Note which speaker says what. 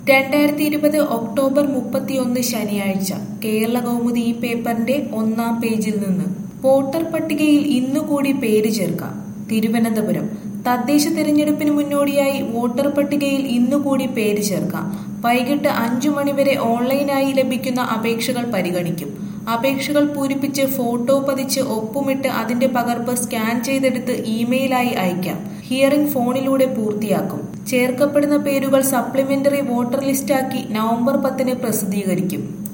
Speaker 1: രണ്ടായിരത്തി ഇരുപത് ഒക്ടോബർ മുപ്പത്തിയൊന്ന് ശനിയാഴ്ച കേരള കൗമുദി ഈ പേപ്പറിന്റെ ഒന്നാം പേജിൽ നിന്ന് വോട്ടർ പട്ടികയിൽ ഇന്നുകൂടി പേര് ചേർക്കാം തിരുവനന്തപുരം തദ്ദേശ തെരഞ്ഞെടുപ്പിന് മുന്നോടിയായി വോട്ടർ പട്ടികയിൽ ഇന്നുകൂടി പേര് ചേർക്കാം വൈകിട്ട് അഞ്ചു മണിവരെ ഓൺലൈനായി ലഭിക്കുന്ന അപേക്ഷകൾ പരിഗണിക്കും അപേക്ഷകൾ പൂരിപ്പിച്ച് ഫോട്ടോ പതിച്ച് ഒപ്പുമിട്ട് അതിന്റെ പകർപ്പ് സ്കാൻ ചെയ്തെടുത്ത് ഇമെയിലായി അയക്കാം ഹിയറിംഗ് ഫോണിലൂടെ പൂർത്തിയാക്കും ചേർക്കപ്പെടുന്ന പേരുകൾ സപ്ലിമെന്ററി വോട്ടർ ലിസ്റ്റാക്കി നവംബർ പത്തിന് പ്രസിദ്ധീകരിക്കും